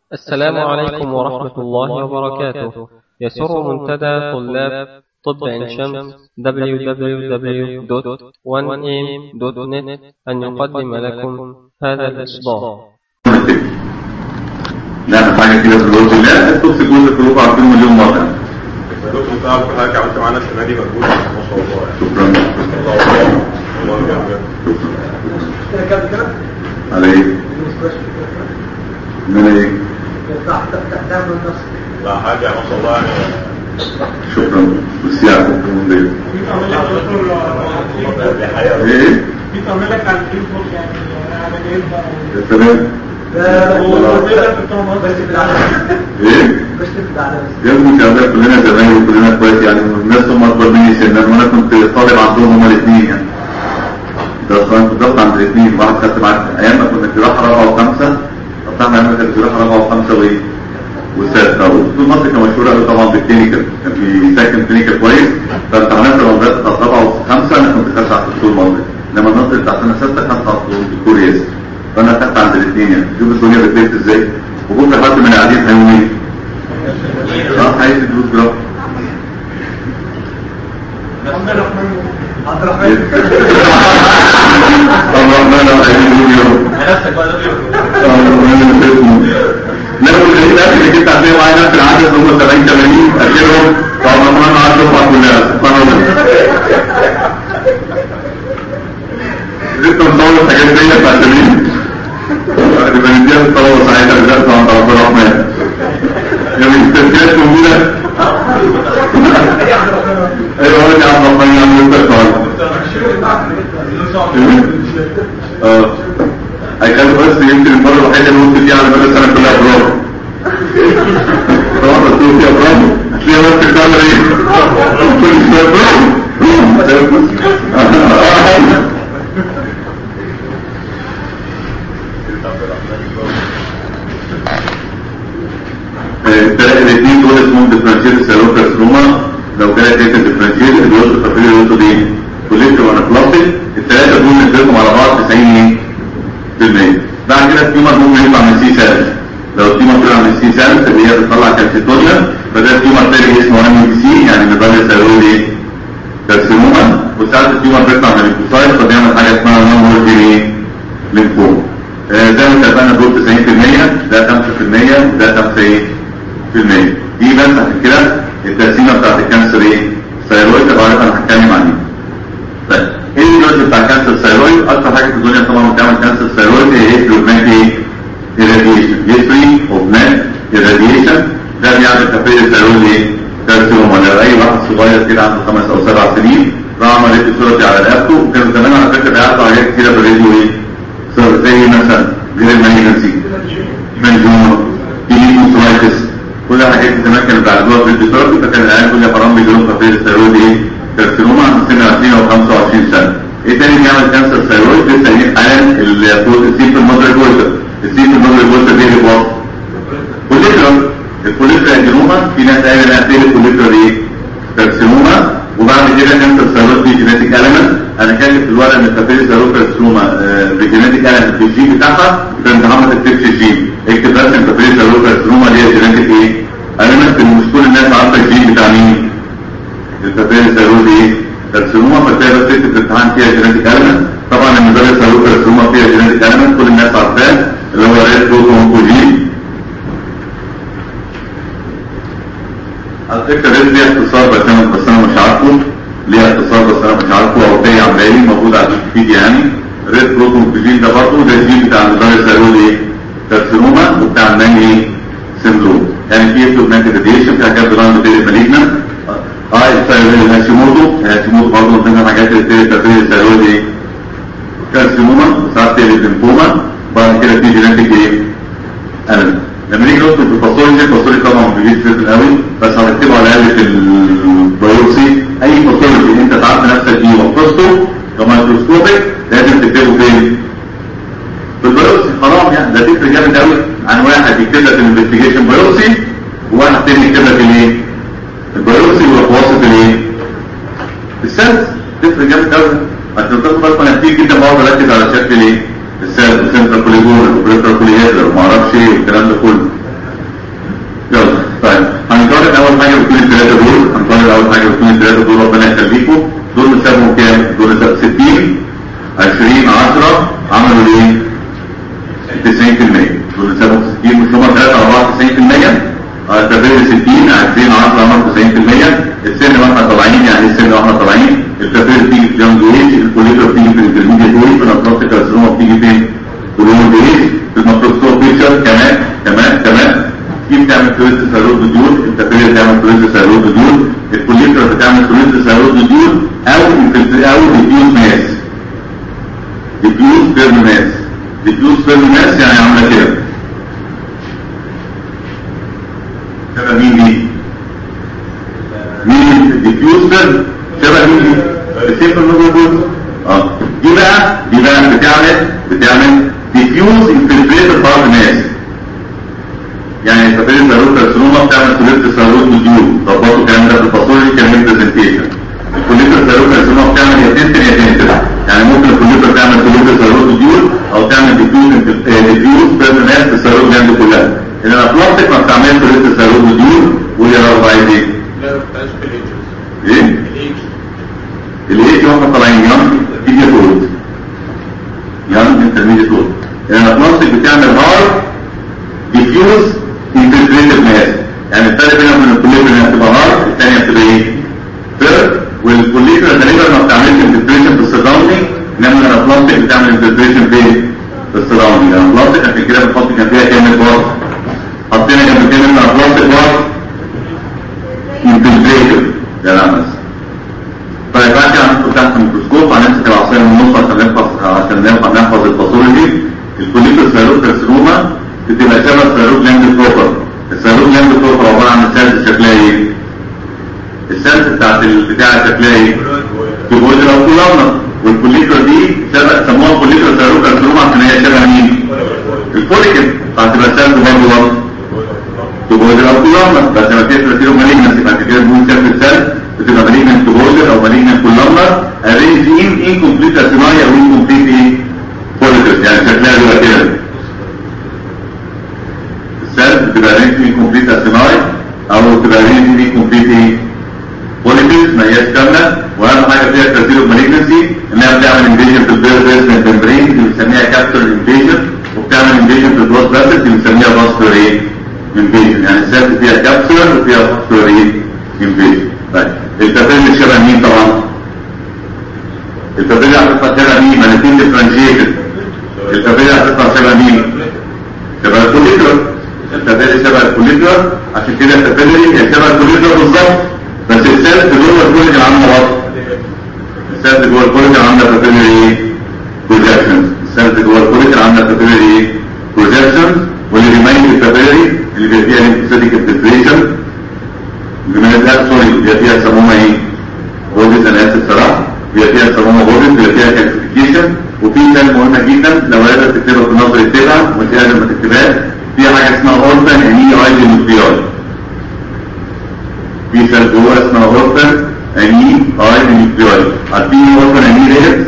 السلام عليكم ورحمة الله وبركاته يسر منتدى طلاب طب عين شمس www.1am.net أن يقدم لكم هذا الإصدار نعمل حاجه كده في الوقت لا التوكسيك جزء كلكم عارفين مليون مره دكتور تعرف حضرتك عملت معانا السنه دي مجهود ما شاء الله يعني شكرا الله الله الله يجزاك شكرا على ايه؟ من ايه؟ لا حاجه ما شاء الله يعني شكرا بس يعني دي حقيقه ايه؟ بيطمنك على الفيسبوك يعني على جايبها تمام ايه؟ يا ابني شغال كلنا زمايل وكلنا كويس يعني الناس هم اكبر مني سنا وانا كنت طالب عندهم هما الاثنين يعني ده اصلا كنت ضغط عند الاثنين واحد خدت معاك ايام ما كنا جراحه رابعه وخمسه طبعا ايام ما كانت جراحه رابعه وخمسه وايه؟ والسادسه ودكتور مصر كان مشهور قوي طبعا بالكلينيكال كان بيسكن كلينيكال كويس فامتحانات الرمضان بتاعت رابعه وخمسه انا كنت خدت على الدكتور مصر انما النصر بتاع سنه سته خدت على الدكتور ياسر فانا خدت عند الاثنين يعني شوف الدنيا بتلف ازاي وبكره حد من القاعدين هيقول ايه؟ اه عايز فلوس جرام طبعا ما انا عايز يوم لا والدليل الاخر اللي جبت عندهم معايا نفس العدد هم 70 80 اخرهم طبعا ما انا عارف الدفعه كلها سبحان الله لسه مصور الحاجات دي بتاعت مين؟ نبقى نديها للطلبه ساعتها بالذات عند عبد الرحمن يعني التسجيلات موجوده ايوه هو يا عبد الرحمن يا عم اه هيخلوا بس يمكن المره الوحيده اللي قلت فيها على مدى السنه كلها برافو طبعا قلت له فيها برافو هتلاقيها بس بتعمل ايه؟ كل شويه برافو الاثنين دول اسمهم ديفرنشيت سيروكارسينوما لو كانت هيك ديفرنشيت اللي بيوصل تفريغ الوصول ايه؟ كوليكتور وانا بلاستيك الثلاثه دول نسبتهم على بعض 90 ايه؟ في المية بعد كده التيومر ممكن يطلع من سي سيل لو التيومر طلع من سي سيل اللي هي بتطلع كالسيتونيا فده التيومر تاني اسمه ام بي سي يعني ميداليا ثيرويد ايه؟ كارسينوما وساعات التيومر بيطلع من الكوسايت فبيعمل حاجه اسمها نون مولتي ايه؟ لينفوما آه زي ما اتفقنا دول 90% ده 5% وده 5 ايه؟ في المية دي بس عشان كده التقسيمه بتاعت الكانسر ايه؟ ثيرويد تبقى عارف انا هتكلم عن ايه طيب ايه الجزء بتاع كانسر الثيرويد اكتر حاجه في الدنيا طبعا بتعمل كانسر الثيرويد هي هيستري اوف ماك ايه irradiation هيستري اوف ماك irradiation ده بيعمل تفريغ الثيرويد ايه كارسينوما لو اي واحد صغير كده عنده خمس او سبع سنين راح عمل ريديو ثيرابي على رقبته وكانوا زمان على فكره بيعرفوا حاجات كتيره بالراديو ايه ثيرابي زي مثلا غير المالجنسي منجوم هيموسرايتس كل الحاجات دي زمان كانوا بيعالجوها بالثيرابي فكان العيال كل حرام بيجيلهم تفريغ الثيرويد ايه كارسينوما عند سن 20 او 25 سنه ايه تاني بيعمل كانسر ثيرويد لسه قايلين حالا السيف المدرج جولتر السيف المدرج جولتر دي اللي هو كوليترال الكوليترال ادينوما في ناس قايله انها بتقلب كوليترال ايه كارسينوما وبعد كده كانسر ثيرويد في جينيتيك اليمنت انا كاتب في الورقه ان التفريز ثيرويد كارسينوما بجينيتيك اليمنت في الجين بتاعها وكان محمد ما تكتبش الجين اكتب بس ان تفريز ثيرويد كارسينوما دي جينيتيك ايه اليمنت مش كل الناس عارفه الجين بتاع مين التفريز ثيرويد ايه كارسينوما فتلاقي بس تكتب في الامتحان فيها جينيتيك اليمنت طبعا المدرس ثيرويد كارسينوما فيها جينيتيك اليمنت كل الناس عارفاه اللي هو ريد بروتون على فكره ريد ليها اختصار بس انا بس انا مش عارفه ليها اختصار بس انا مش عارفه او تاني عمالي موجود على الويكيبيديا يعني ريد بروتون ده برضه ده الجين بتاع المدرس ثيرويد ايه كارسينوما وبتاع الناي ايه سيندروم يعني في فلوماتيك راديشن في حاجات بتعمل بتقلب مالجنا اه الهاشيموتو الهاشيموتو برضه من ضمن الحاجات اللي بتقلب تفريز الثيرويد ايه كارسينوما وساعات تقلب ليمفوما وبعد كده في جينيتيك ايه الم لما نيجي ندخل في الباثولوجي الباثولوجي طبعا ما بيجيش فيه قوي بس هنكتبه على الاقل في البيوبسي اي باثولوجي انت تعرف نفسك فيه وقصته كمايكروسكوبيك لازم تكتبه فين؟ في البيوبسي حرام يعني ده تفرق جامد قوي عن واحد يكتب لك الانفستيجيشن بيوبسي وواحد تاني يكتب لك الايه؟ البيوبسي ويروح واصف الايه؟ السلس تفرق جامد قوي عشان تاخد بالك انا كتير جدا بقعد اركز على شكل الايه؟ السلس والسنترال كوليجون والبريترال كوليهيدر وما اعرفش ايه والكلام ده كله اول حاجه بتكون الثلاثه دول هنطلع اول حاجه بتكون الثلاثه دول ربنا يخليكم دول نسبهم كام؟ دول نسب 60 20 10 عملوا ايه؟ 90% دول نسبهم 60 مش هم 3 4 90% التفريغ 60 20 10 عملوا 90% السن واحنا طالعين يعني إيه السن واحنا طالعين التفريغ بتيجي في اليونج ايج الكوليتر بتيجي في الانترميديت ايج والانترابتيك كارسينوما بتيجي فين؟ في الاولد ايج في الميكروسكوب بيكتشر كمان كمان كمان دي بتعمل كريست سيرود ديول التفريغ بتعمل كريست سيرود ديول الكوليتر بتعمل كريست سيرود ديول او infiltra- او ديفيوز ماس ديفيوز فيرم ماس ديفيوز فيرم ماس يعني عامله كده شبه مين دي؟ مين ديفيوز فيرم شبه مين دي؟ السيمبل موجود اه دي بقى دي بقى بتعمل بتعمل ديفيوز انفلتريتد بارت ماس يعني تفريد السيروت كارسينوما بتعمل كوليكت السيروت نوديول ظبطوا الكلام ده في الباثولوجي كان برزنتيشن الكوليكت السيروت كارسينوما بتعمل يا تنتن يا تنتن يعني ممكن الكوليكت تعمل كوليكت السيروت نوديول او تعمل ديفيوز ديفيوز بيرن ماس في السيروت جلاند كلها ان البلاستيك ما بتعملش كوليكت السيروت نوديول واللي رغب عايز ايه؟ لا ما بتبقاش في الايدجز ايه؟ الايدج الايه واحنا طالعين يان تيجي فوت يان انترميديت فوت لان البلاستيك بتعمل هارد ديفيوز انفلتريتد ماس يعني الفرق بينها وبين الكوليتر انها بتبقى هارد الثانيه بتبقى ايه؟ فير والكوليتر غالبا ما بتعملش انفلتريشن في السراوندينج انما البلاستيك بتعمل انفلتريشن فين؟ في السراوندينج يعني البلاستيك عشان كده بنحط جنبها كلمه بار حطينا جنب كلمه البلاستيك بار انفلتريتد يا لمس طيب بعد كده هندخل تحت الميكروسكوب هنمسك العصايه من النص عشان نحفظ عشان نحفظ نحفظ الباثولوجي الكوليتر سيروت كارسينوما بتبقى شبه السيروت لاند بروبر السيروت لاند بروبر عباره عن السيلز شكلها ايه؟ السيلز بتاعت البتاع شكلها ايه؟ كيبورد او كولامنا والكوليتر دي شبه سموها كوليتر سيروت كارسينوما عشان هي شبه مين؟ الفوليكل فهتبقى السيلز برضه برضه تبوزر او كولامنا بس لما تيجي ترتيبه مالجنسي بعد كده تقول سيرف السيل بتبقى مالجنت تبوزر او مالجنت كولامنا ارينج ان انكمبليت اسيناي او انكمبليت ايه فوليكلز يعني شكلها بيبقى كده السيل بتبقى ارينج ان انكمبليت اسيناي او بتبقى ارينج ان انكمبليت ايه فوليكلز ما هياش كامله واهم حاجه فيها ترتيب مالجنسي انها بتعمل انفيجن في البير بيسمنت ممبرين اللي بنسميها كابتور انفيجن وبتعمل انفيجن في البلاد فاسل اللي بنسميها فاسكولار ايه انفيجن يعني السيرف فيها كابسولر وفيها فاسكولار ايه انفيجن طيب التفريج شبه مين طبعا التفريج هتطلع شبه مين ما الاثنين ديفرنشيتد التفريج هتطلع شبه مين شبه الكوليكولر التفريج شبه الكوليكولر عشان كده التفريج هي شبه الكوليكولر بالظبط بس السيرف جوه الكوليكولر عامله وضع السيرف جوه الكوليكولر عامله تفريج ايه بروجكشنز السيرف جوه الكوليكولر عامله تفريج ايه بروجكشنز واللي بيميز التفريج اللي بيبقى فيها ليمفوسيتيك انفلتريشن بيميز ده سوري بيبقى فيها سمومه ايه بوديز انا اسف صراحه بيبقى فيها سمومه بوديز بيبقى فيها كالسيفيكيشن وفي كلمه مهمه جدا لو قادر تكتبها في النظر اكتبها ومش قادر ما تكتبهاش في حاجه اسمها اورفن اني ايدي نوكلياي في سيل جوه اسمها اورفن اني ايدي نوكلياي عارفين اورفن اني ديت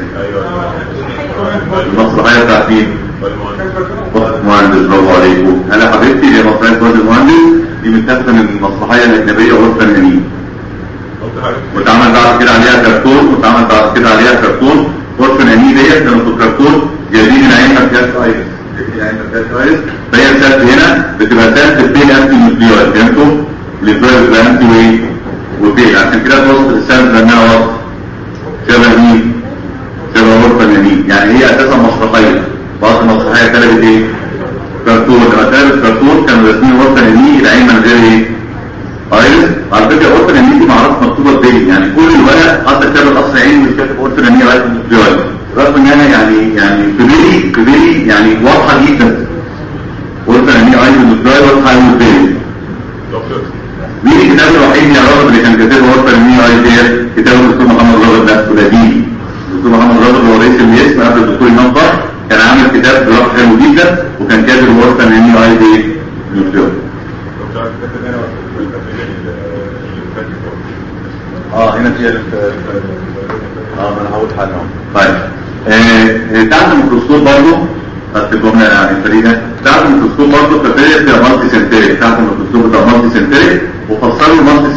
المسرحيه بتاعت مين؟ مهندس برافو عليكم انا حبيبتي هي مسرحيه فؤاد المهندس دي متاخده من المسرحيه الاجنبيه غرفه الفنانين واتعمل بعد كده عليها كرتون واتعمل بعد كده عليها كرتون غرفه الفنانين ديت كانوا في الكرتون جايبين العين ما فيهاش ايرس العين ما فيهاش ايرس فهي سالت هنا بتبقى سالت بين انتي نيوكليوي فهمتوا؟ لفيرز انتي وايه؟ وبين عشان كده توصل السالت لانها وصف شبه مين؟ شبه غرفه الفنانين يعني هي اساسا مسرحيه بعض المسرحيه كانت ايه؟ كرتون لما كانت كرتون كانوا راسمين غرفه النمي العين من غير ايه؟ ايرس على فكره غرفه النمي دي معرفش مكتوبه ازاي يعني كل الورق حتى كتاب الاصل عين مش كاتب غرفه النمي رايت نيوكليوي رغم ان انا يعني يعني كبيري كبيري يعني واضحه جدا غرفه النمي رايت نيوكليوي واضحه قوي ازاي دكتور مين الكتاب الوحيد يا راجل اللي كان كاتبه غرفه النمي رايت ديت كتاب الدكتور محمد راغب نفسه القديم الدكتور محمد راغب هو رئيس الاسم قبل الدكتور امام فرح كان عامل كتاب دراسه حلو جدا وكان كاتب غرفه النمي رايت ايه نيوكليوي دكتور عايز تكتب هنا التفريغ اللي فات اه هنا في اه ما انا هقول حاجه اهو طيب آه، تحت الميكروسكوب برضه خدت الجمله الفريده تحت الميكروسكوب برضه التفريق بتبقى مالتي سنتريك تحت الميكروسكوب بتبقى مالتي سنتريك وفصلوا المالتي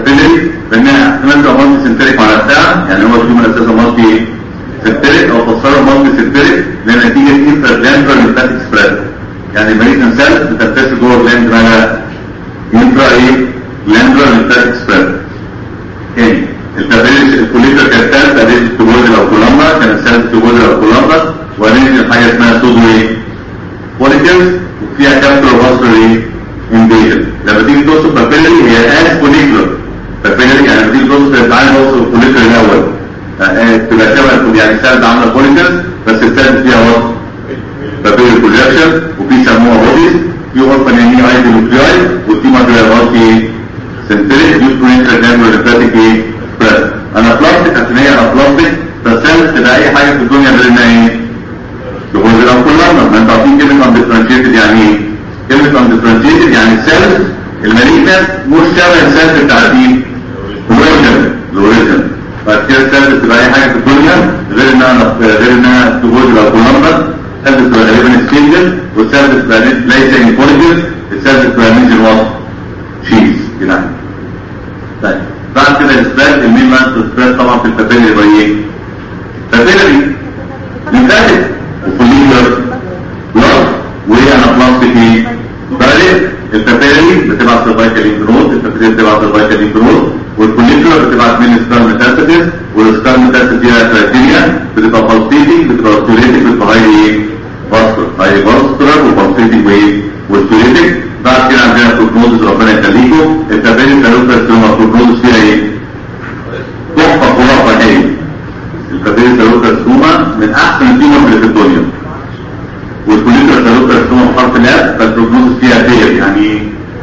بابيلري لانها احتمال تبقى مالتي سنتريك مع نفسها يعني هو الهيومن اساسا مالتي سنتريك او فسرها مالتي سنتريك لنتيجه انترا جلاندرا ليمفاتيك سبريد يعني المالجنت سيل بتنتشر جوه الجلاند مالها انترا ايه جلاندرا ليمفاتيك سبريد تاني الكابيلري الكوليتر كانت ثالث اديت التوبوزل او كولامبا كانت ثالث التوبوزل او كولامبا وبعدين حاجه اسمها سودو ايه فوليكلز وفيها كابتر فاسكولار انفيجن لما تيجي توصف بابيلري هي اس فوليكولر بابيلري يعني لما تيجي توصف تعالى نوصف الفوليكولر الاول آه، تبقى شبه يعني الثالث عامله فوليكلز بس الثالث فيها وصف بابيلري كولكشن وفي سموها بوديز في اورفان يعني ايدي نوكلياي وفي ماتريال في سنتريك يوسفول انترجنرال ليمفاتيك ايه بريس انا بلاستيك عشان هي انا بلاستيك فالسيلز تبقى اي حاجه في الدنيا غير انها ايه تقول لو كلنا ما انت عارفين كلمه اندفرنشيتد يعني ايه كلمه اندفرنشيتد يعني السيلز المالينة مش شبه السيلز بتاعت مين الاوريجن الاوريجن بعد كده السيلز تبقى اي حاجه في الدنيا غير انها غير انها تقول لو كلنا السيلز تبقى غالبا سكينجل والسيلز تبقى ليس انكورجن السيلز تبقى نيجن وات تشيز كده طيب بعد كده السبريد المين مانس سبريد طبعا في البابيلري يبقى ايه بابيلري لمفاتك وفوليكولر بلس وانا بلاستيك ايه بارد البابيلري بتبقى سيرفايكال انفرود البابيلري بتبقى سيرفايكال انفرود والفوليكولر بتبقى من سبرم ميتاستاسيس والسبرم ميتاستاسيس فيها كرايتيريا بتبقى بالسيتنج بتبقى ستوريتك بتبقى هاي ايه فاسكولار هاي فاسكولار وبالسيتنج وايه وستوريتك بعد كده عندنا بروجنوزس ربنا يخليكم التابعين سالوكا بروجنوزس فيها ايه؟ تحفه خرافه هي الكابيل سالوكا من احسن التيومر اللي في الدنيا والكوليتر سالوكا بحرف الاب فالبروجنوزس فيها خير يعني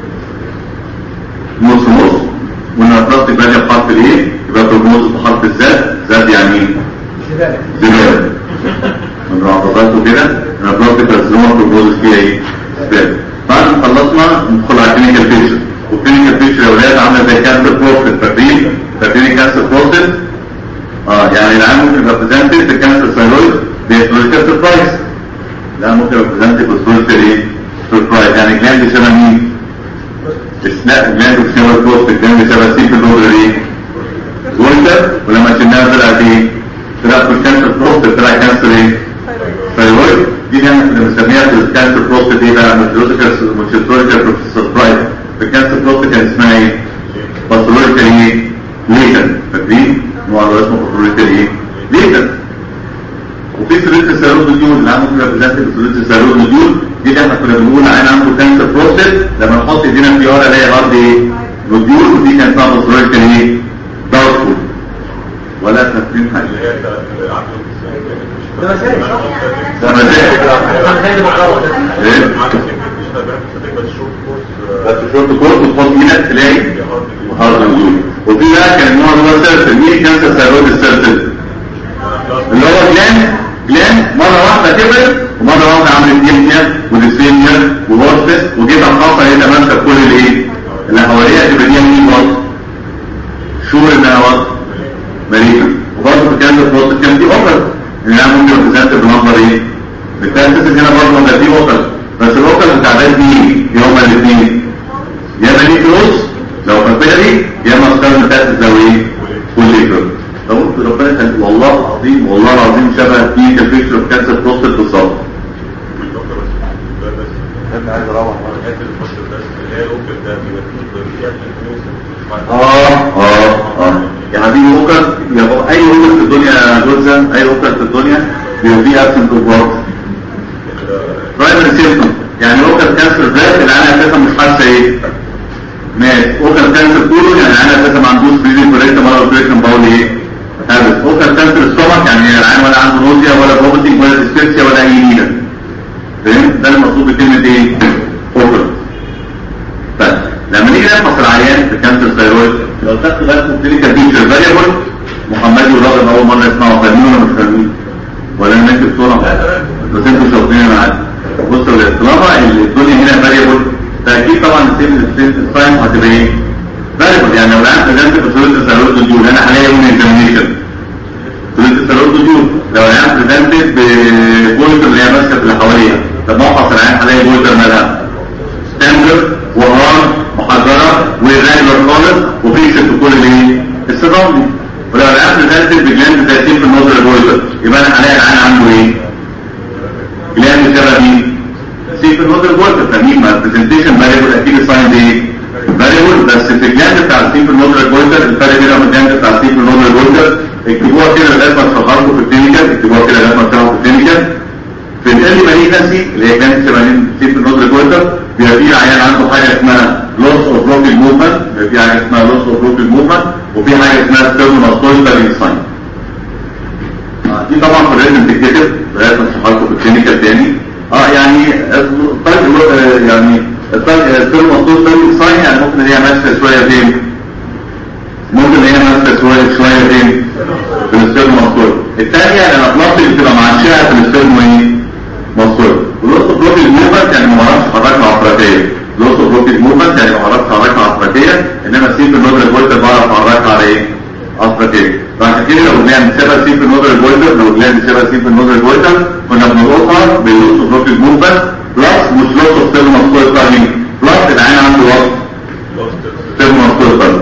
نص نص والنيوبلاستيك باديه بحرف الايه يبقى بروجنوزس بحرف الزاد زاد يعني زباله من رعباته كده النيوبلاستيك سالوكا بروجنوزس فيها ايه؟ زباله بعد ما خلصنا ندخل على الكلينيكال بيكتشر والكلينيكال بيكتشر يا ولاد عامله زي كانسر بروستات فاكرين فاكرين كانسر بروستات اه يعني العام ممكن يبقى بريزنتد بكانسر ثايرويد بهيستوريكال سربرايز العام ممكن يبقى بريزنتد بهيستوريكال ايه سربرايز يعني جلاند شبه مين؟ لا جلاند شبه البروستات جلاند شبه سيكل نودر ايه؟ وينتر ولما شلناها طلعت ايه؟ طلعت مش كانسر بروستات طلع كانسر ايه؟ ثايرويد دي اللي احنا كنا بنسميها في الكانسر بروستات ايه بقى ميتروتيكال سربرايز في الكانسر بروستات كان اسمها ايه؟ باثولوجيكال ايه؟ ليتن فاكرين؟ نوع اللي اسمه باثولوجيكال ايه؟ ليتن وفي سلوك السيروز نوديول اللي عنده كده بذات سلوك السيروز نوديول دي اللي احنا كنا بنقول عين عنده كانسر بروستات لما نحط ايدينا في ورا الاقي هارد ايه؟ نوديول ودي كانت اسمها باثولوجيكال ايه؟ داركفول ولا فاكرين حاجه اللي هي العقل ده مسائل ده مزاج ايه؟ بس شورت كورس وتحط ايدك تلاقي هارد نوديول وفي بقى كان النوع اللي هو سيرتل مين كانسر ثايرويد السيرتل اللي هو جلان جلان مرة واحدة كبر ومرة واحدة عملت جيمنيا وديسفينيا وهورسس وجيبها خاصة هي تمام كل الايه اللي حواليها تبقى دي مين وسط شور انها وسط مريكا وبرضه في كانسر بروست كان دي اوكر انها ممكن تسافر بنظر ايه بالتاسس هنا برضه ده دي اوكر بس الاوكر بتاع ده دي هما الاثنين يا اما نيكلوس لو فابيلري يا اما ستار متاسس لو ايه كوليكر لو قلت ربنا يخليك والله العظيم والله العظيم شبه كلينيكال بيكتشر في كانسر بروستات بالظبط انا عايز اروح اه اه اه يا حبيبي اوكر يا بابا اي اوكر في الدنيا جوزا اي اوكر في الدنيا بيبقى فيه ابسنت اوف ورك برايمري سيمبتوم يعني اوكر كانسر ذات اللي انا اساسا مش حاسه ايه مات اوكر كانسر كله يعني انا اساسا ما عندوش بريدنج كوريكت ولا اوبريشن باول ايه هابس اوكر كانسر ستومك يعني العيان ولا عنده نوزيا ولا فوميتنج ولا ديسبيبسيا ولا اي نيله فهمت ده المقصود بكلمه ايه اوكر طيب لما نيجي نفحص العيان في كانسر ثايرويد لو تاخد بالكم كلينيكال بيكتشر فاريبل محمد والراجل اول مره يسمعوا فاهمين ولا مش فاهمين ولا انا ماشي بسرعه بس انتوا شاطرين معايا بصوا طالما الدنيا هنا فاريبل فاكيد طبعا السيم الساين هتبقى ايه فاريبل يعني لو العيان بريزنت بسهوله الثايرويد ديول انا هلاقي يوم اكزامينيشن سهوله الثايرويد ديول لو العيان بريزنت ببولتر اللي هي ماسكه اللي حواليها طب افحص العيان هلاقي بولتر مالها ستاندرد وهارد محجرة وغير خالص وفي ست في جلاند زي سيف النظر الجويتر يبقى انا هلاقي العين عنده ايه؟ جلاند شبه مين؟ سيف النظر الجويتر فاهمين ما البرزنتيشن فاريبل اكيد الساين دي ايه؟ فاريبل بس في الجلاند بتاع سيف النظر الجويتر الفرق بينها وبين الجلاند بتاع سيف النظر الجويتر اكتبوها كده لغايه ما تشرحوا في الكلينيكال اكتبوها كده لغايه ما تشرحوا في الكلينيكال في الالي مالينسي اللي هي كانت شبه سيف النظر الجويتر بيبقى في عيان عنده حاجه اسمها لوس اوف بروكن موفمنت بيبقى في حاجه اسمها لوس اوف بروكن موفمنت وفي حاجه اسمها ستيرنوماستويدال انساين دي طبعا في الريتم تتكتب لغايه ما اشرحها لكم في الكلينيكال تاني اه يعني الطرق آه، يعني الطرق ستيرنوماستويدال انساين يعني ممكن ان هي ماسكه شويه فين ممكن ان هي ماسكه شويه شويه فين في الستيرنوماستويد الثانيه لما بلاستيك بتبقى معشيه في الستيرنو ايه مصدر ولوس بلوك الموفمنت يعني مهارات حركه عفراتيه لوس بلوك الموفمنت يعني مهارات حركه عفراتيه انما سيف النودر الجولتر بعرف احركها على ايه؟ عفراتيه فعشان كده لو بنعمل شبه سيف النودر الجولتر لو بنعمل شبه سيف النودر الجولتر كنا بنربطها باللوس بلوك الموفمنت بلس مش لوس ستيرنو مصدر ثاني بلس العين عنده وقت ستيرنو مصدر ثاني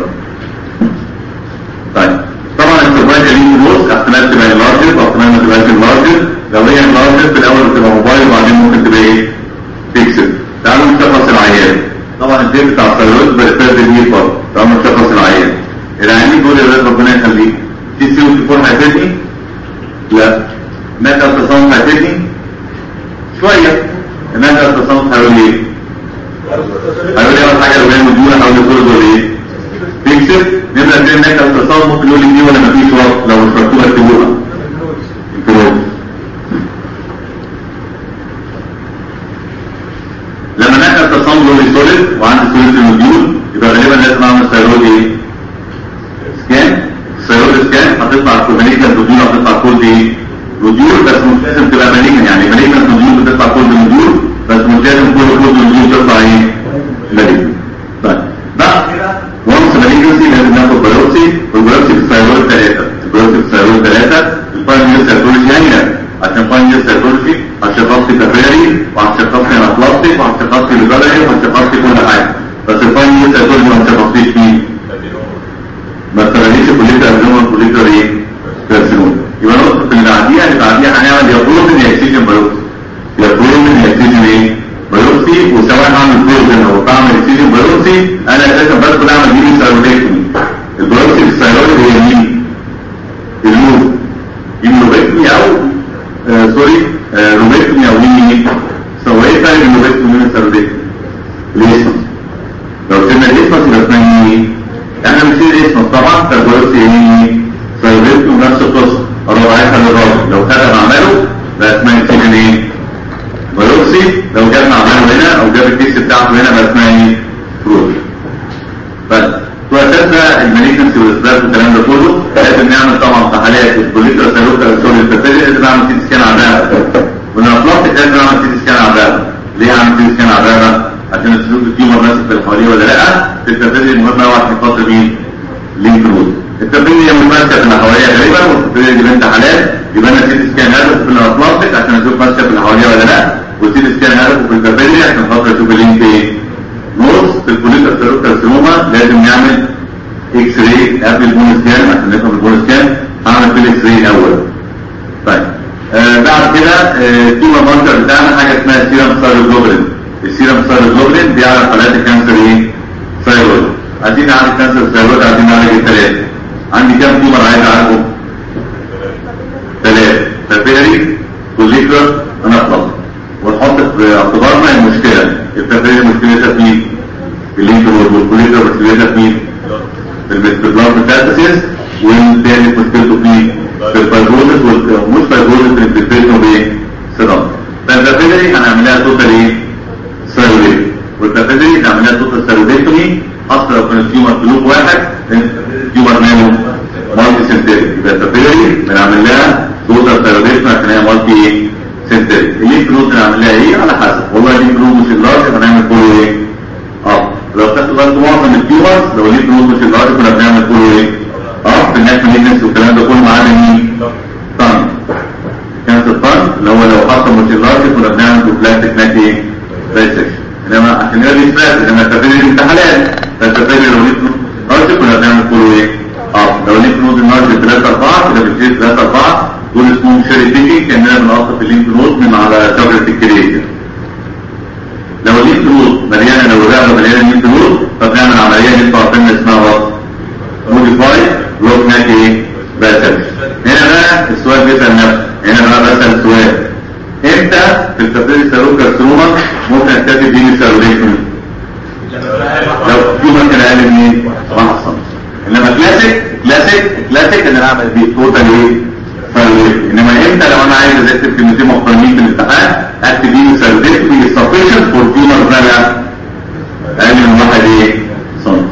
طيب طبعا السرفايفل ليه فلوس احتمال تبقى لارجر واحتمال ما تبقاش لارجر لو هي لارجر في الاول بتبقى موبايل وبعدين ممكن تبقى ايه فيكسد تعالوا نشخص العيان طبعا الدين بتاع الثيرويد بيرتد بيه برضه تعالوا نشخص العيان العيانين دول يا ولاد ربنا يخليك في سي او تكون هيفيدني لا ناس التصامت هيفيدني شويه الناس التصامت هيقول لي ايه هيقول لي اول حاجه لو هي مديونه حاول يصير دول ايه تكسب نمرة اتنين انك التصام ممكن يقول لي دي ولا مفيش وقت لو مش مكتوبة اكتبوها اكتبوها لما نحن التصام له سوليد وعندي سوليد الموديول يبقى غالبا لازم اعمل سيرود ايه؟ سكان سيرود سكان هتطلع كومينيكال موديول هتطلع كود ايه؟ موديول بس مش لازم تبقى ماليكن يعني ماليكن موديول بتطلع كود موديول بس مش لازم كل كود موديول تطلع ايه؟ ماليكن طيب بعد كده وانس ماليجنسي لازم ناخد بايوبسي والبايوبسي في الثيرويد ثلاثة البايوبسي في الثيرويد ثلاثة البايونير سيرتولوجي هنا عشان بايونير سيرتولوجي هتشخصي كافيري وهتشخصي انابلاستيك وهتشخصي ليبرالي وهتشخصي كل حاجة بس البايونير سيرتولوجي ما هتشخصيش مين؟ ما تخليش كلية ابنوما كلية ايه؟ كارسينوم يبقى نقطة اللي بعديها اللي بعديها هنعمل يا بروتين يا اكسجين بايوبسي يا بروتين يا اكسجين ايه؟ بايوبسي وسواء هعمل بروتين او بعمل اكسجين بايوبسي انا اساسا بدخل اعمل مين سيروليكتومي البايوبسي في الثيرويد هي مين؟ اللوب اللوبكتومي او آه سوري آه روبكتومي او مين سواء ايه فرق اللوبكتومي من السيروليكتومي؟ الاسمس لو سيبنا الاسمس يبقى اسمها ايه؟ احنا بنشيل الاسمس طبعا فالبايوبسي هي مين؟ سيروليكتومي نفس القصه ربعها للراجل لو خدها بعمله بقى اسمها اكسجين ايه؟ بايوبسي لو جاب معمله هنا او جاب الكيس بتاعته هنا بقى اسمها ايه؟ بروتين بس واساسا الماليكنسي والاسباب والكلام ده كله لازم نعمل طبعا تحاليل البوليتر سيروكا سوري البكتيريا لازم نعمل سي سكان على الرقبه والافلاطيك لازم نعمل سي سكان على الرقبه ليه اعمل سي سكان على الرقبه؟ عشان السلوك التيومر ماسك في الحواليه ولا لا في التبريد المهم هو عشان خاطر مين؟ لينك رود التبريد هي ماسكه في الحواليه غالبا والتبريد دي بنت حلال يبقى انا سي سكان هدف في الافلاطيك عشان اشوف ماسكه في الحواليه ولا لا والسي سكان هدف في التبريد عشان خاطر اشوف اللينك ايه؟ نص في البوليتر سيروكارسينوما لازم نعمل اكس راي قبل البون سكان عشان نفهم البون سكان هعمل في الاكس راي الاول طيب آه بعد كده آه التيومر ماركر بتاعنا حاجه اسمها السيرم ثايروجلوبولين السيرم ثايروجلوبولين بيعرف حالات الكانسر ايه؟ ثايرويد عايزين نعالج كانسر الثايرويد عايزين نعالج الثلاثه عندي كام تيومر عايز اعالجهم؟ ثلاثه فابيلاري كوليكتور انافلاس ونحط في اعتبارنا المشكله الفابيلاري مشكلتها في مين؟ اللينك والكوليكتور مشكلتها في مين؟ في المستبلار ميتاسيس والتاني مشكلته في في الفايبروزس ومش فايبروزس الانفلتريشن بايه؟ سيرام فالفابيلاري هنعملها توتال ايه؟ سيروليت والفابيلاري هنعملها توتال سيروليتومي اصلا لو كان التيومر في لوب واحد التيومر ماله مالتي سنتريك يبقى الفابيلاري بنعمل لها توتال سيروليتومي عشان هي مالتي ايه؟ سنتريك الليمف نود بنعمل لها ايه؟ على حسب والله الليمف نود مش اللارج هنعمل كله ايه؟ اه لو خدت بالك معظم التيومرز لو ليه نود مش اللارج كنا بنعمل كله ايه؟ اه في الناس مالينس والكلام ده كله ما عدا مين؟ طن كانسر طن اللي هو لو حصل مش اللارج كنا بنعمل بلاستيك ناك ايه؟ بايسكشن انما عشان يبقى دي سبات انما التفريغ الامتحانات فالتفريغ لو ليه لارج كنا بنعمل كله ايه؟ اه لو الليمف نود المارج 3 4 كده بتجيب 3 4 دول اسمهم شيري بيكينج كاننا بنقطع في الليمف نود من على شجره الكرياتين لو الليمف نود مليانه لو الرئه مليانه ليمف نود فبنعمل عمليه ندفع فينا اسمها وات موديفاي بلوك ناك ايه باسل هنا بقى السؤال بيسال نفسه هنا بقى بسال سؤال امتى في الكابيلي سيروم كارسينوما ممكن اكتفي بيه سيروليكتومي لو في ممكن اقل من ايه 1 سم انما كلاسيك كلاسيك كلاسيك ان انا اعمل بيه توتال ايه سيروليكتومي انما امتى لو انا عايز اكتب كلمتين محترمين في الامتحان اكتب بيه سيروليكتومي سفيشنت فور تيومر فالا اقل من واحد ايه سم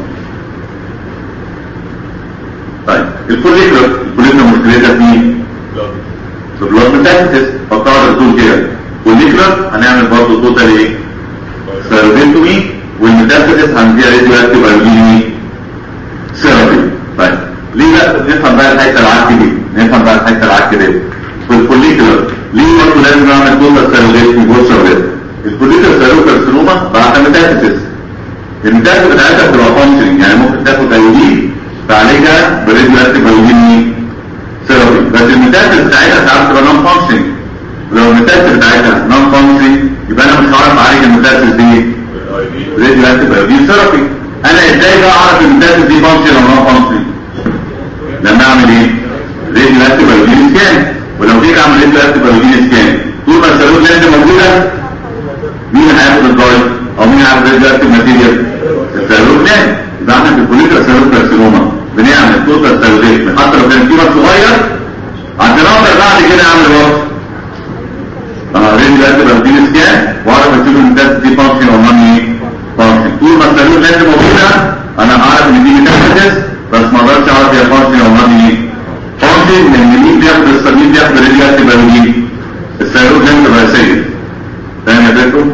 طيب الفوليكولر الفوليكولر مشكلتها في مين؟ في البلاد ميتاستاسيس فالقاعده بتقول كده فوليكولر هنعمل برضه توتال ايه؟ سيروبينتومي والميتاستاسيس هنديها راديو اكتيف ايوديني سيرابي طيب ليه بقى نفهم بقى الحته العك دي نفهم بقى الحته العك دي في الفوليكولر ليه برضه لازم نعمل توتال سيروبينتومي جوه السيروبينتومي الفوليكولر سيروكارسينوما بعد ميتاستاسيس الميتاستاسيس بتاعتها بتبقى فانكشننج يعني ممكن تاخد ايودين تعالجها براديو اكتيف ايوديني ثيرابي بس الميتاستاسيس بتاعتها ساعات بتبقى نون فانكشننج ولو الميتاستاسيس بتاعتها نون فانكشننج يبقى انا مش هعرف اعالج الميتاستاسيس دي راديو اكتيف ايودين ثيرابي انا ازاي بقى اعرف الميتاستاسيس دي فانكشن ولا نون فانكشننج لما اعمل ايه راديو اكتيف ايودين سكان ولو جيت اعمل راديو اكتيف ايودين سكان طول ما السيروت لاند موجوده مين هياخد الدايت او مين هياخد راديو اكتيف ماتيريال السيروت لاند يبقى احنا في الكوليكا سيروت كارسينوما بنعمل توتال سيروت حتى لو كان كيلو صغير عشان اقدر بعد كده اعمل وقت اه رينج اكتيف ايودين سكان واعرف اشوف الميتاستاسيس دي فانكشن او نون فانكشن طول ما السيروت لاند موجوده انا هعرف ان دي ميتاستاسيس بس ما اقدرش اعرف هي فانكشن او نون فانكشن لان مين بياخد السبيل بياخد رينج اكتيف ايودين السيروت لاند الرئيسيه فاهم يا بيتو؟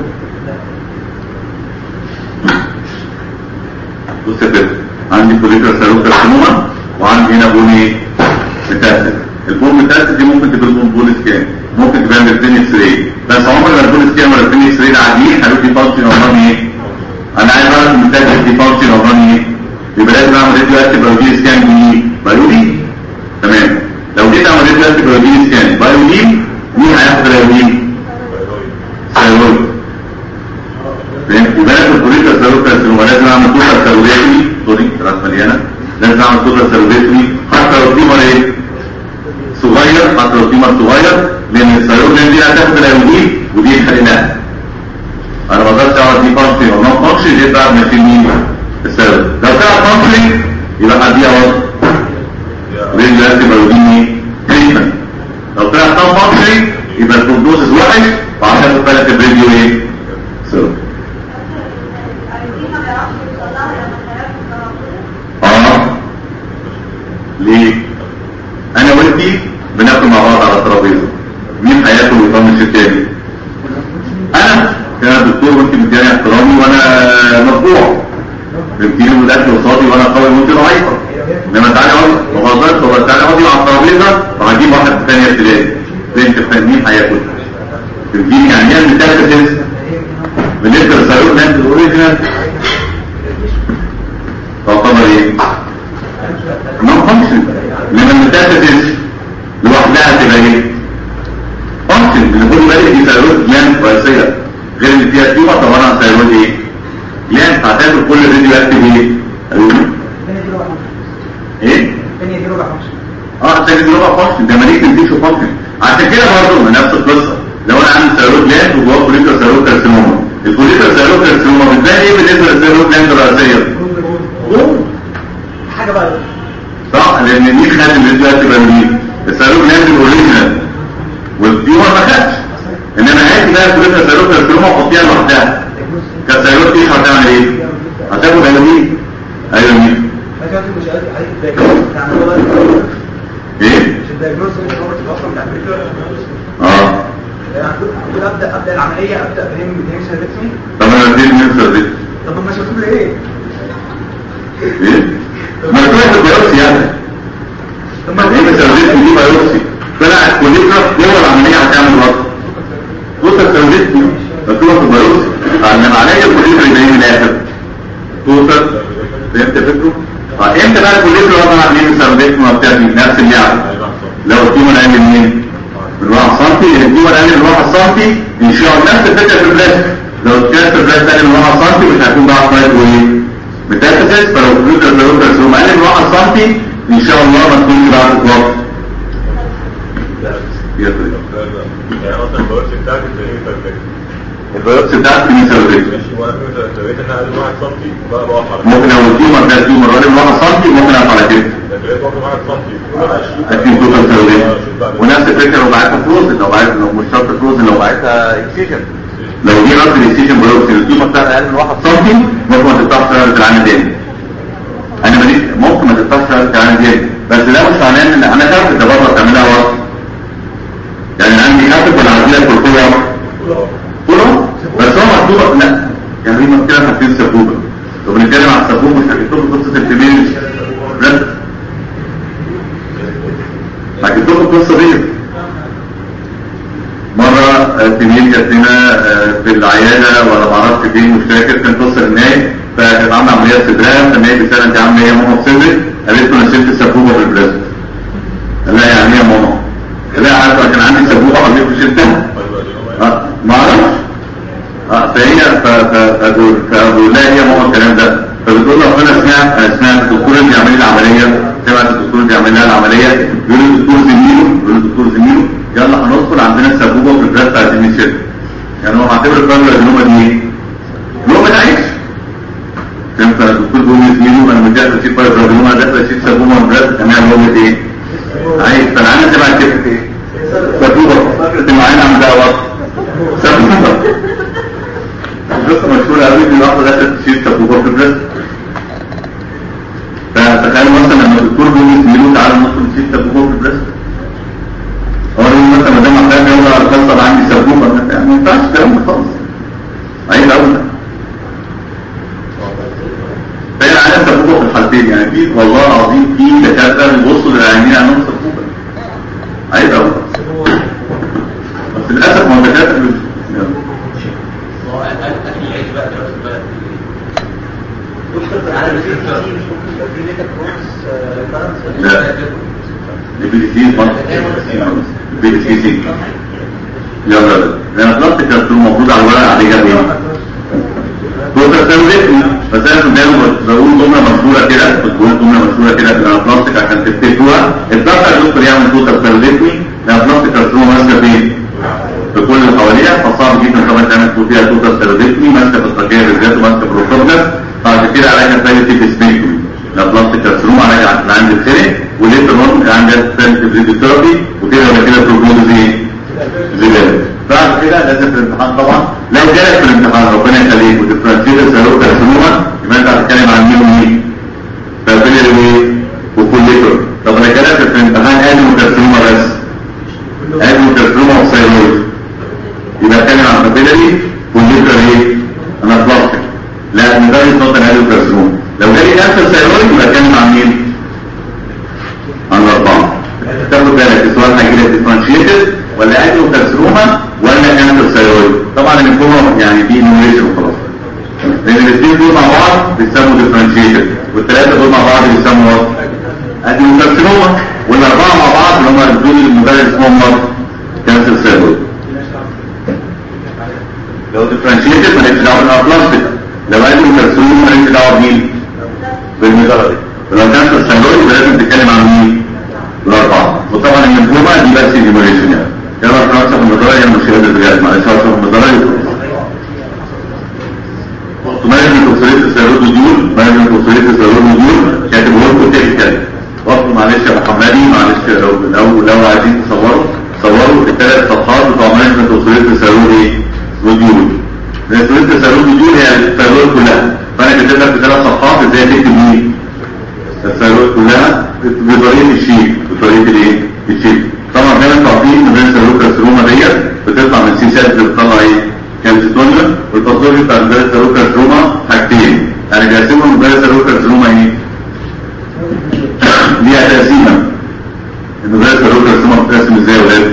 بص يا بيتو عندي كوليكر سيروت كارسينوما وعندي هنا بوني ميتاستاسيس البون ميتاستاسيس دي ممكن تبقى بون بون سكان ممكن تبقى بالبين اكس راي بس عمر ما البون سكان ولا البين اكس راي عاديين هيبقى دي فانكشن او نون ايه انا عايز اعرف الميتاستاسيس دي فانكشن او نون ايه يبقى لازم اعمل راديو اكتيف بايولوجي سكان بايه بايولوجي تمام لو جيت اعمل راديو اكتيف بايولوجي سكان بايولوجي مين هياخد بايولوجي ثيرويد يبقى انا في الكوليكر سيروت كارسينوما لازم اعمل توتال سيروتومي سوري راس مليانه لازم اعمل توتال سيروتومي حتى لو التيمر ايه صغير حتى لو التيمر صغير لان السيروت دي هتاخد الايودين ودي خليناها انا ما اقدرش اعرف دي فانكشن او نون فانكشن دي بعد ما اشيل مين السيروت لو كانت فانكشن يبقى هديها وقت رينج اكتيف ايودين تريتمنت لو كانت نون فانكشن يبقى البروجنوسيس وحش وعشان تاخد بالك الفيديو ايه سيروت اه ليه انا وانتي بناكل مع بعض على الترابيزه مين هياكل ويطنش التاني انا كان دكتور وانت مدياني احترامي وانا مطبوع بتجيني من الاكل قصادي وانا قوي وانت ضعيفه انما تعالي اقعد ما بهزرش والله تعالي اقعدي على الترابيزه وهجيب واحد في ثانيه ابتدائي بنت في مين هياكل بتجيني يعني ايه الميتاستاسيس بالنسبه للسيروت لاند الاوريجينال تعتبر ايه؟ نون فانكشن لما الميتاستاسيس لوحدها تبقى ايه؟ فانكشن اللي خد بالك دي سيروت جلاند رئيسيه غير اللي فيها تيومر طبعا سيروت ايه؟ جلاند هتاكل كل راديو اكتيف ايه؟ ايه؟ اه تاني دي ربع فانكشن ده ماليك تنتيشو فانكشن عشان كده برضه نفس القصه لو انا عندي سيروت جلاند وجواه كوليكر سيروت كارسينوما الكوليكر سيروت كارسينوما بتلاقي ايه بالنسبه للسيروت جلاند الرئيسيه؟ حاجه بقى صح لان دي خد الراديو اكتيف ايودين السيروت جلاند الاوريجينال والتيومر ما خدش انما هاتي بقى كوليكر سيروت كارسينوما وحطيها لوحدها كانت سيروت ايه هتعمل ايه؟ هتاخد ايودين ايودين لكن مش عايز عايز الدايجنوز بتاع الموضوع ده. ايه؟ مش الدايجنوز اللي هو اصلا بتاع الفكره اه يعني هتقول هتقول ابدا ابدا العمليه ابدا بهم بهم سيرفكسمي طب انا اديك نفسر دي طب ما شفتوا ايه؟ ايه؟ ما تروح البيوبسي يعني طب ما دي سيرفيس دي بايوبسي طلعت كوليكرا جوه العمليه هتعمل رد توصل سيرفيس دي مكتوبه في البيوبسي علم عليا الكوليكرا يبقى ايه من الاخر توصل فهمت فكره؟ اه امتى بقى الكوليكرا وضع عاملين سيرودكتوم بتاعتي نفس اللعبه لو التيومر قال لي منين؟ من 1 سم التيومر قال لي من 1 سم ان شاء الله نفس الفكره في البلاست لو كانت البلاست قال لي من 1 سم مش هيكون بقى فايت وايه؟ ميتاستاسيس فلو الفلوتر سيرود كارسينوما قال لي من 1 سم ان شاء الله ما تكونش بعد اطلاق يطلع يعني اصلا البورس بتاعتي تلاقيه تربية البيوبسي بتاعتي من سيرودكتوم ماشي وانا كنت لقيت انها اقل من 1 سم بقى بقى على ممكن لو التيومر ده تيومر قال لي من 1 سم ممكن اقف على كده لقيت برضه 1 سم اكيد توتال سيرودكتوم ونفس الفكره لو بعتها فروزن لو بعتها لو مش شرط فروزن لو بعتها اكسيشن لو دي رد الاكسيشن بيوبسي التيومر بتاعتها اقل من 1 سم ممكن ما تفتحش شهر العين تاني انا ماليش ممكن ما تفتحش شهر العين تاني بس ده مش معناه ان انا خايف ده بره تعملها وقت يعني عندي خايف ولا عندي لك كل وقت كله بس هو مكتوب لا يعني دي مشكله حاطين سبوبه لو بنتكلم عن السبوبه مش هنكتب قصه الفيميل لا هكتب القصه دي مرة تنين جات لنا آه، في العيادة ولا معرفش فين مش فاكر كان قصة الناي فكانت عاملة عملية صدرها فالناي بتسأل انت عاملة ايه يا ماما في صدرك؟ قالت له انا شلت السبوبة في البريست قال لها يعني ايه يا ماما؟ قال لها عارفة كان عندي سبوبة قبل كده شلتها آه، ما اعرفش اه فهي ف- ف- فبقول فبقول لها ايه يا ماما الكلام ده فبتقول له انا سمعت انا سمعت الدكتور اللي بيعمل لي العمليه سمعت الدكتور اللي بيعمل لها العمليه بيقول الدكتور زميله بيقول الدكتور زميله يلا هندخل عندنا السبوبه في البلاس بتاعت الميشيل يعني هو معتبر الفايبر الجنوبه دي ايه؟ لقمه عيش فهمت الدكتور بيقول لزميله انا متجهز اشيل فايبر الجنوبه انا داخل اشيل سبوبه من البلاس انا لقمه ايه؟ عايز فالعينه تبع كيفه ايه؟ سبوبه فكره المعينه عندها وقت سبوبه قصة مشهورة قوي ان واحدة دخلت تشيل سبوبة في البريست فتخيل مثلا لما الدكتور بيقول لزميله تعالى ندخل نشيل سبوبة في البريست هو يقول مثلا ما دام عندها يلا القصة عندي سبوبة ما ما ينفعش الكلام ده خالص عيب قوي ده فهي عندها سبوبة في الحالتين يعني في والله العظيم في دكاترة بيبصوا للعيانين عندهم سبوبة عيب قوي بس للأسف ما هو دكاترة يلا. لا البي دي سي البي دي سي سي يلا انا طلبت كانت المفروض على الورق عليه جاب ايه دكتور سامي بس انا كنت دايما بقول جمله مشهوره كده كنت بقول جمله مشهوره كده في الانفلاستيك عشان تفتكروها الدكتور يا دكتور يعمل دكتور سامي الانفلاستيك كارسينوما ماسكه فين؟ في كل اللي حواليها فصعب جدا كمان تعمل تقول فيها توتال سيرودكتمي ماسكه في التركيه بالذات وماسكه في الروكوبلس بعد كده عليها ثالث سبيكتومي لا بلاستيك كارسينوما عليها عند عند الخلق وليتر اون عندها ثالث بريديوثيرابي وكده ولا كده بروجنوز ايه؟ زباله بعد كده لازم في الامتحان طبعا لو جالك في الامتحان ربنا يخليك وديفرنشيت سيرو كارسينوما يبقى انت هتتكلم عن مين ومين؟ فابيلري وايه؟ وكوليتر طب انا جالك في الامتحان ادم كارسينوما بس ادم كارسينوما وثايرويد يبقى اتكلم عن كابيلاري والليبر ايه؟ انا بلاستيك لا من ده يصوت الهالو كارسينوم لو جالي كانسر ثايرويد يبقى اتكلم عن مين؟ عن الاربعه تاخد بالك السؤال هيجي لك ديفرنشيتد ولا ادو كارسينوما ولا كانسر ثايرويد طبعا المفهوم يعني دي انوميشن وخلاص لان الاثنين دول مع بعض بيسموا ديفرنشيتد والثلاثه دول مع بعض بيسموا ادو كارسينوما والاربعه مع بعض اللي هم دول المدرس اسمهم كانسر ثايرويد لو ديفرنشيتد مالكش دعوه بالابلاستيك لو قال لي كارسينوما مالكش دعوه بمين؟ بالمجرد ولو كان في الثايرويد يبقى لازم تتكلم عن مين؟ الاربعه وطبعا المنظومه دي بس ايميوليشن يعني يلا خلاص في المدرجه مش هيقدر بجد معلش هو في المدرجه مانجمنت اوف الثايرويد دول مانجمنت اوف الثايرويد دول كاتبه لكم تكنيكال وقفوا معلش يا محمدي معلش لو لو لو عايزين تصوروا صوروا الثلاث صفحات بتوع مانجمنت اوف الثايرويد ايه؟ وديول الثايرويد الثايرويد دول هي الثايرويد كلها فانا كاتب لك في ثلاث صفحات ازاي تكتب مين؟ الثايرويد كلها بطريقه الشيك بطريقه الايه؟ الشيك طبعا زي ما انتم عارفين ان الثايرويد كارسينوما ديت بتطلع من سي سات اللي بتطلع ايه؟ كالسيتونيا والباثولوجي بتاع الثايرويد كارسينوما حاجتين يعني بيقسموا من الثايرويد كارسينوما ايه؟ ليها تقسيمه ان الثايرويد كارسينوما بتتقسم ازاي يا ولاد؟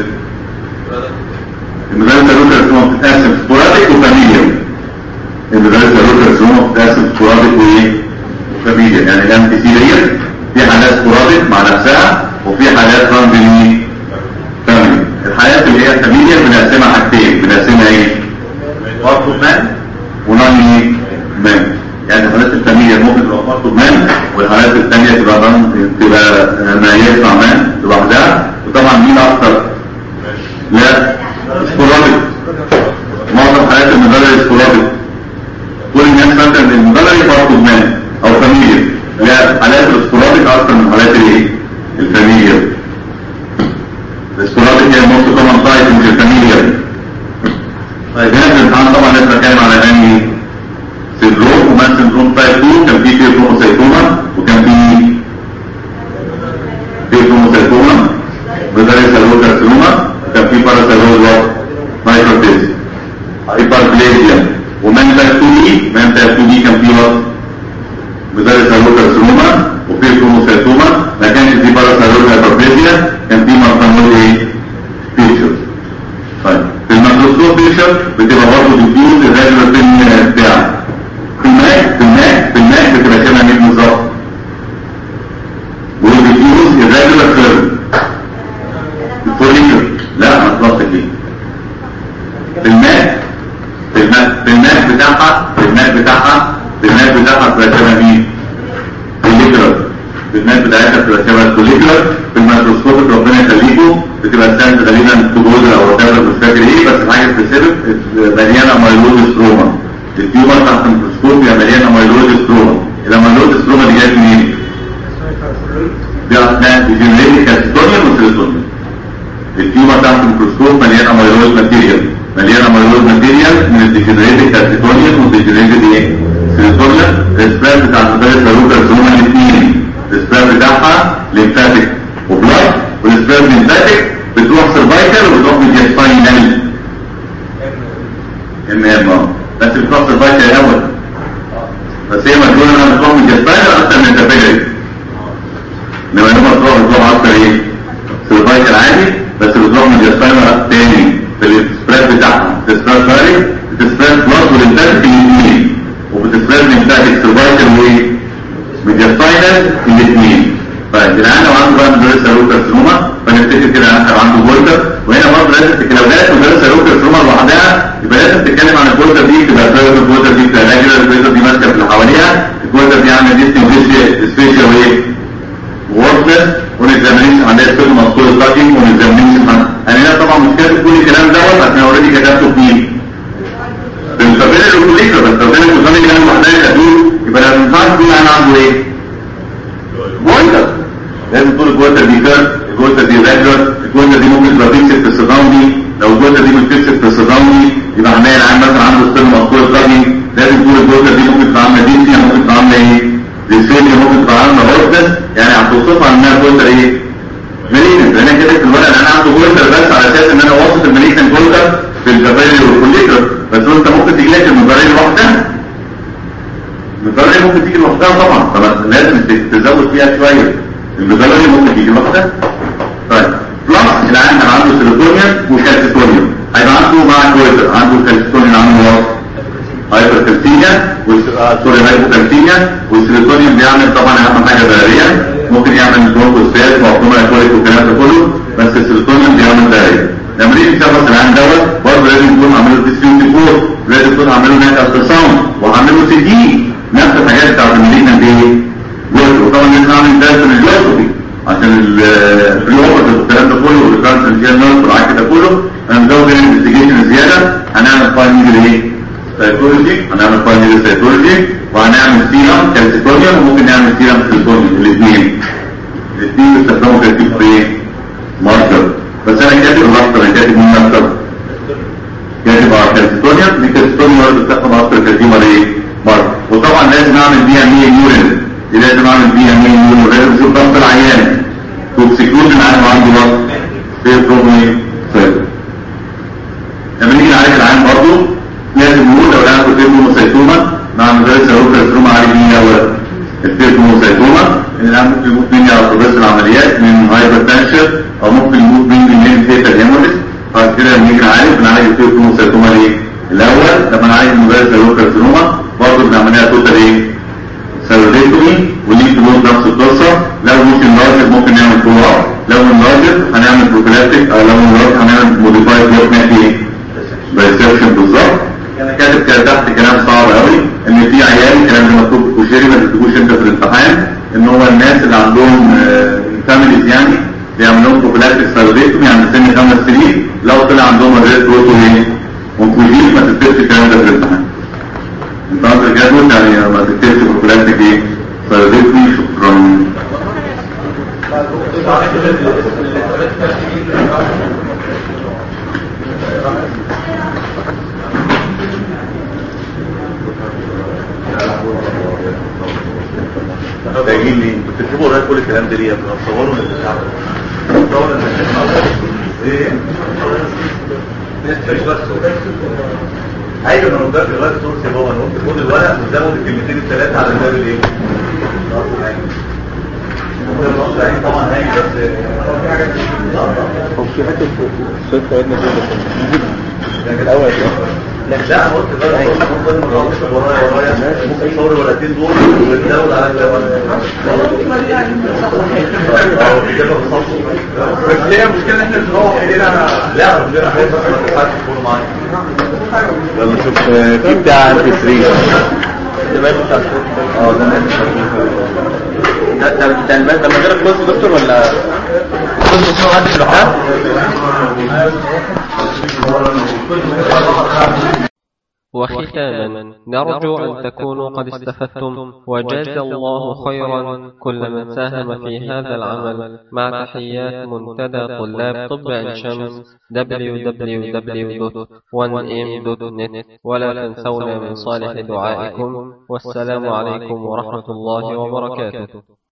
ان الثايرويد كارسينوما بتتقسم سبوراديك وفاميليا ان الثايرويد كارسينوما بتتقسم سبوراديك وايه؟ وفاميليا يعني الام بي سي ديت في حالات سبوراديك مع حالات راندلي فاميلي الحالات اللي هي فاميليا بنقسمها حاجتين بنقسمها ايه؟ بارتو مان وناني مان يعني حالات الفاميليا ممكن تبقى بارتو مان والحالات الثانيه تبقى ران تبقى ما يسمع مان لوحدها وطبعا مين اكتر؟ لا سبوراديك معظم حالات المدرج سبوراديك كل الناس فاكره ان المدرج بارتو مان او فاميليا لا حالات السبوراديك اكتر من حالات الايه؟ الفاميليا السبوراديك هي موست كومن سايت مش الفاميليا طيب هنا في الامتحان طبعا لازم اتكلم على انهي سندروم ومان سندروم تايب 2 كان في فيروموسايتوما وكان في فيروموسايتوما بداية سيلول كارسينوما وكان في باراسيلول مايكروتيز هايبربليزيا ومان تايب 2 دي مان تايب 2 دي كان في وقت بداية سيلول كارسينوما وفي فيروموسايتوما ما كانش في باراسيلول هايبربليزيا كان في مارتانول ايه فيتشر طيب في الميكروسكوب بيشر بتبقى برضه بتدوز الريجولار بين بتاعك في الماء في الماء في الماء بتبقى شبه مين بالظبط وبتدوز الريجولار كيرف الفوليكر لا ما خلاص دي في الماء في الماء في الماء بتاعها في الماء بتاعها في الماء بتاعها بتبقى شبه مين؟ فوليكر في الماء بتاعتها بتبقى شبه الفوليكر في الميكروسكوب ربنا يخليكم بتبقى السنت غالبا تبوزر او وتابر مش فاكر ايه بس حاجه سبيسيفيك مليانه مايلوز ستروما التيومر تحت الميكروسكوب هي مليانه مايلوز ستروما المايلوز ستروما دي جايه منين؟ دي اثناء ديجنريتد كاستونيا وسيروتونيا التيومر تحت الميكروسكوب مليانه مايلوز ماتيريال مليانه مايلوز ماتيريال من الديجنريتد كاستونيا والديجنريتد ايه؟ سيروتونيا السباب بتاع المدارس الروكر هما الاثنين السباب بتاعها ليمفاتيك وبلاد والسباب ليمفاتيك بتروح سيرفايكال وبتروح ميدياسباينال ام ام اه بس بتروح سيرفايكال الاول بس هي مجنونه انها بتروح ميدياسباينال اكتر من التابيلري انما لما تروح بتروح اكتر ايه سيرفايكال عادي بس بتروح ميدياسباينال تاني في السبريد بتاعها السبريد فاري بتسبريد بلاد والليمفاتيك الاثنين وبتسبريد ليمفاتيك سيرفايكال وايه ميدياسباينال الاثنين طيب الان لو عنده بقى مدرس سيروك كارسينوما فنفتكر كده هنكتب عنده بولدر وهنا برضه لازم تك- لو جات مدرس سيروك كارسينوما لوحدها يبقى لازم تتكلم عن البولدر دي تبقى فاهم البولدر دي بتبقى لاجرة البولدر دي ماسكه في اللي حواليها البولدر دي عامله ديستنج سبيشال وايه؟ ووركلس ونكزامينيشن عندها سكيل مذكور التاكينج ونكزامينيشن انا هنا طبعا مش كاتب كل الكلام دوت عشان اوريدي كتبته في مين؟ في الفابيلا الكوليكا بس لو كان الكوزامي كان لوحدها كاتبه يبقى لو الانسان دي انا عنده ايه؟ بولدر لازم تقول الجوده دي كيرف الجوده دي ريجولر الجوده دي ممكن تبقى فيكسد في السداوندي لو الجوده دي مش فيكسد في السداوندي يبقى عمال العام مثلا عنده ستيل مذكور التاكينج لازم تقول الجوده دي ممكن تبقى عامله ديسيا ممكن تبقى عامله ايه؟ ديسفيليا ممكن تبقى عامله هورتس يعني هتوصفها انها جوده ايه؟ مالينت انا كده في الورق انا عنده جولدر بس على اساس ان انا واصف المالينت جولدر في الجباري والكوليكر بس انت ممكن تجي لك المباراه لوحدها المباراه ممكن تيجي لوحدها طبعا طبعا لازم تزود فيها شويه المباراه ممكن تيجي لوحدها طيب بلس العين كان عنده سيروتونيوم وكالسيتونيوم هيبقى عنده مع الجولدر عنده كالسيتونيوم عنده وات هايبركالسيميا سوري هايبوكالسيميا والسيروتونيوم بيعمل طبعا اهم حاجه ضرريه ممكن يعمل بروكوستات وعقومه الكوليك والكلام ده كله بس السيروتونيوم بيعمل ضرريه لما نيجي نشخص العين دوت برضه لازم يكون عامله تسليم ديكور لازم يكون عامله ناس التراساوند وعامله سي دي نفس الحاجات بتاعت المدينه دي جزء وطبعا لازم نعمل درس الجلوسكوبي عشان البري اوبرتيف والكلام ده كله والريكارنس الجيرنال والعك ده كله هنزود الانفستيجيشن زياده هنعمل فاين نيجل ايه؟ سيتولوجي هنعمل فاين نيجل سيتولوجي وهنعمل سيرم كالسيتونيوم وممكن نعمل سيرم سيتونيوم الاثنين الاثنين بيستخدموا كالسيتونيوم في ايه؟ ماركر بس انا كاتب الاكتر انا كاتب مين اكتر؟ كاتب على كالسيتونيوم دي كالسيتونيوم برضه بتستخدم اكتر كالسيتونيوم ايه؟ ماركر وطبعا لازم اعمل بي ام اي يورين دي لازم اعمل بي ام اي يورين ولازم اشوف ضغط العيان توكسيكوزن عنده عنده وقت في بروبلم طيب لما نيجي نعالج العيان برضه لازم نقول لو العيان كنت موسيتوما مع مدرس الروكر عالج مين الاول التيرموسيتوما ان العيان ممكن يموت مني على بروجرس العمليات من هايبر تنشن او ممكن يموت مني من فيتال هيموليس بعد كده لما نيجي نعالج بنعالج التيرموسيتوما ليه؟ الاول لما نعالج مدرس الروكر برضه بنعملها توتال ايه؟ سيروليتومي وليه فلوس نفس القصه لو ممكن لارج ممكن نعمل فولو اب لو من بروفيلاكتيك او لو نروح هنعمل موديفايد بلوك ناحية بريسكريبشن بالظبط انا كاتب كده تحت كلام صعب قوي ان في عيال الكلام ده مكتوب في كوشيري ما تكتبوش انت في الامتحان ان هو الناس اللي عندهم فاميليز يعني بيعمل لهم بروفيلاكتيك ستايلوزيكتومي عند سن خمس سنين لو طلع عندهم الريد بروتومي ونكوجين ما تكتبش الكلام ده في الامتحان انت عندك جدول يعني ما تكتبش بروفيلاكتيك ايه ستايلوزيكتومي شكرا محتاجين ليه؟ بتكتبوا ورايا كل الكلام ده ليه؟ بتصوروا اللي بتاعه تصور ان ايه؟ مش بس ايوه انا قلت لك لغايه الصوت يا بابا انا قلت خد الورق وزود الكلمتين الثلاثه على الباب الايه؟ النص العين طبعا هاي بس هو في حته صوت قعدنا كده الاول لا انا قلت بقى ممكن نخلص ورايا ورايا ممكن تصور الورقتين دول ونزود على الجوال بس هي المشكله ان احنا بنروح هنا لا ربنا خير بس ما تنفعش تكونوا معايا يلا شوف في بتاع ام بي 3 اه ده انا ده ده ده المادة من غير الكورس دكتور ولا كورس دكتور حد شرحها؟ وختاما نرجو أن تكونوا قد استفدتم وجزى الله خيرا كل من ساهم في هذا العمل مع تحيات منتدى طلاب طب عين شمس www.1m.net ولا تنسونا من صالح دعائكم والسلام عليكم ورحمة الله وبركاته